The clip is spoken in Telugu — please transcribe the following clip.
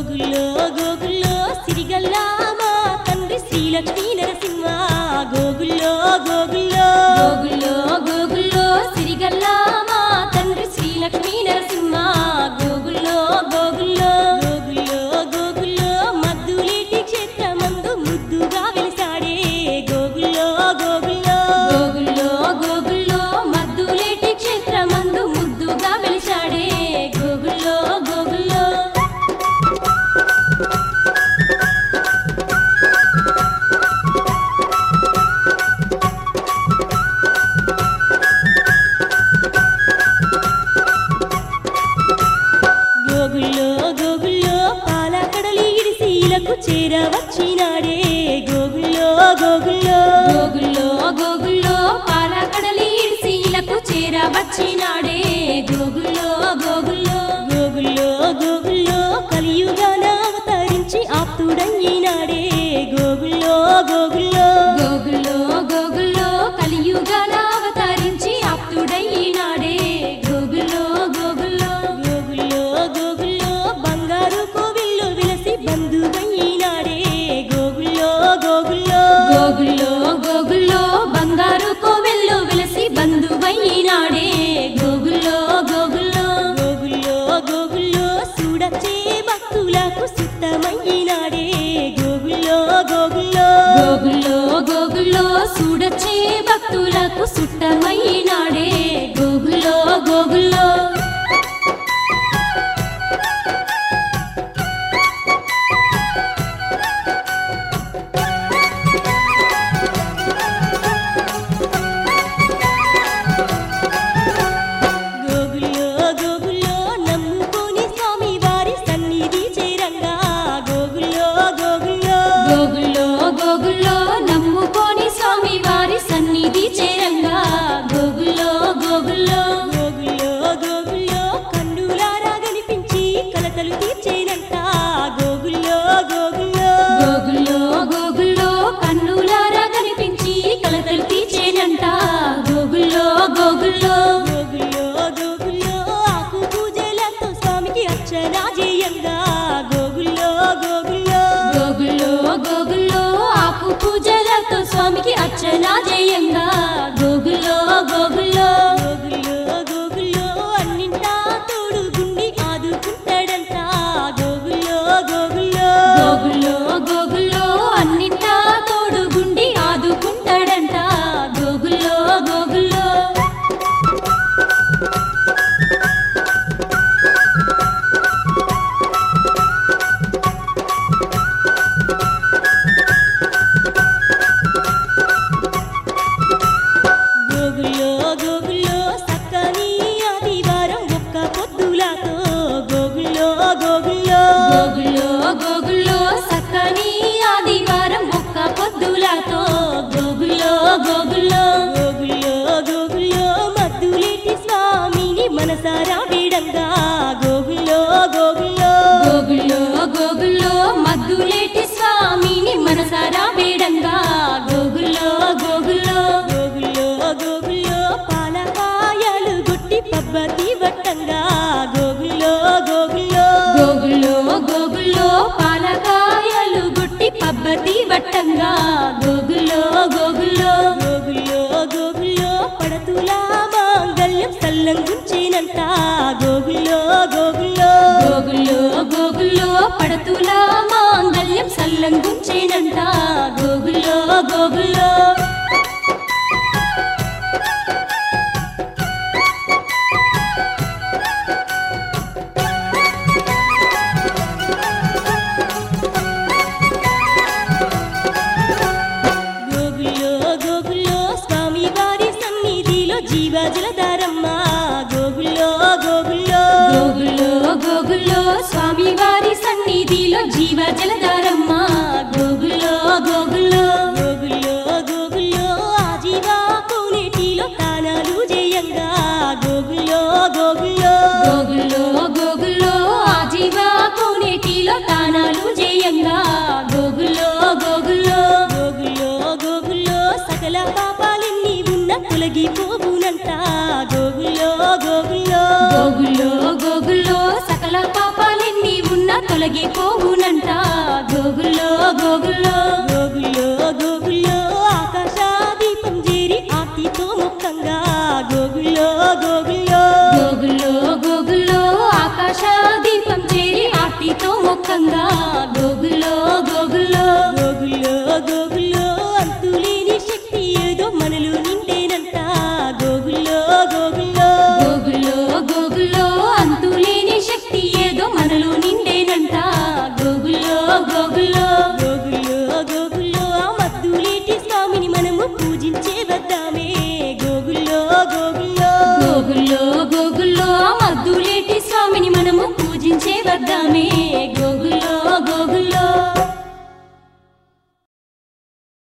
గోగుల్లో గోగుల్లో సిరిగల్లామా తండ్రి శ్రీలక్ష్మీ నరసింహ గోగుల్లో గోగుల్లో గోగుల్లో గోగుల్లో సిరిగల్లామా తండ్రి శ్రీలక్ష్మీ నరసింహ గోగుల్లో గోగుల్లో గోగుల్లో గోగుల్లో మద్దులేటి క్షేత్రమందు ముద్దుగా వెలిసాడే గోగుల్లో గోగుల్లో గోగుల్లో గోగుల్లో మద్దులేటి క్షేత్రమందు ముద్దుగా వెలిసాడే గోగుల్లో గోగుల్లో గోగుల్లో గోగుల్లో పాలకడలి ఇడిసీలకు చేరవచ్చినాడే గోగుల్లో గోగుల్లో గోగుల్లో గోగుల్లో పాలకడలి ఇడిసీలకు చేరవచ్చినాడే గోగుల్లో గోగుల్లో గోగుల్లో గోగుల్లో కలియుగాన అవతరించి ఆప్తుడయ్యినాడే గోగుల్లో గోగుల్లో గోగుల్లో గోగుల్లో కలియుగాన అవతరించి ఆప్తుడయ్యినాడే గోగుల్లో గోగుల్లో గోగుల్లో గోగుల్లో బంగారు కోవిల్లో విలసి బంధువయ్యినాడే గోగుల్లో గోగుల్లో గోగుల్లో గోగుల్లో బంగారు కోవెల్లో విలసి బంధువయ్యినాడే గోగుల్లో గోగుల్లో గోగుల్లో గోగుల్లో చూడచ్చే భక్తులకు సుత్తమయ్యినాడే గోగుల్లో గోగుల్లో గోగుల్లో గోగుల్లో చూడచ్చే భక్తులకు సుట్టమయ్యినాడే గోగుల్లో గోగుల్లో గోగుల్లో గోగుల్లో నమ్ముకొని స్వామి వారి సన్నిధి చేరంగా గోగుల్లో గోగుల్లో గోగుల్లో గోగుల్లో నమ్ముకొని స్వామి వారి సన్నిధి చేరంగా గోగుల్లో గోగుల్లో గోగుల్లో గోగుల్లో కన్నులారా కనిపించి కలతలు తీర్చేనంట గోగుల్లో గోగుల్లో గోగుల్లో గోగుల్లో కన్నులారా కనిపించి కలతలు తీర్చేనంట గోగుల్లో గోగుల్లో గోగుల్లో గోగుల్లో ఆకు పూజలతో స్వామికి అర్చన చేయంగా గోగుల్లో గోగుల్లో గోగుల్లో గోగుల్లో ఆకు పూజలతో స్వామికి అర్చన చేయంగా గోగుల్లో గోగుల్లో గోగుల్లో గోగుల్లో అన్నింటా తోడు గుండి ఆదుకుంటాడంట గోగుల్లో గోగుల్లో గోగుల్లో గోగుల్లో అన్నింటా తోడు గుండి ఆదుకుంటాడంట గోగుల్లో గోగుల్లో గోగుల్లో గోగుల్లో సక్కని ఆదివారం ఒక్క పొద్దులతో గోగుల్లో గోగుల్లో గోగుల్లో గోగుల్లో సక్కని ఆదివారం ఒక్క పొద్దులతో గోగుల్లో గోగుల్లో గోగుల్లో గోగుల్లో మద్దులేటి స్వామిని మనసారా వేడంగా గోగుల్లో గోగుల్లో గోగుల్లో గోగుల్లో మద్దులేటి స్వామిని మనసారా వేడంగా గోగుల్లో గోగుల్లో గోగుల్లో గోగుల్లో పాలకాయలు గుట్టి పబ్బతి వట్టంగా గోగుల్లో గోగుల్లో గోగుల్లో గోగుల్లో పాలకాయలు గుట్టి పబ్బతి వట్టంగా గోగుల్లో గోగుల్లో గోగుల్లో గోగుల్లో పడతులా మాంగల్యం సల్లంగుంచేనంట గోగుల్లో గోగుల్లో గోగుల్లో గోగుల్లో పడతులా మాంగల్యం సల్లంగుంచేనంట గోగుల్లో గోగుల్లో గోగుల్లో గోగుల్లో స్వామి వారి సన్నిధిలో జీవ జలధారమ్మ గోగుల్లో గోగుల్లో గోగుల్లో గోగుల్లో స్వామి వారి సన్నిధిలో జీవ జలధారమ్మ గోగుల్లో గోగుల్లో గోగుల్లో గోగుల్లో ఆ జీవ కోనేటిలో తానాలు చేయంగా గోగుల్లో గోగుల్లో గోగుల్లో గోగుల్లో ఆ జీవ కోనేటిలో తానాలు చేయంగా గోగుల్లో గోగుల్లో గోగుల్లో గోగుల్లో సకల పాపాలెన్ని ఉన్న తొలగిపోవునంట గోగుల్లో గోగుల్లో గోగుల్లో గోగుల్లో సకల పాపాలెన్ని ఉన్న తొలగిపోవునంట గోగుల్లో గోగుల్లో గోగుల్లో గోగుల్లో ఆకాశ దీపం చేరి ఆర్తితో ముఖంగా గోగుల్లో గోగుల్లో గోగుల్లో గోగుల్లో ఆకాశ దీపం చేరి ఆర్తితో ముఖంగా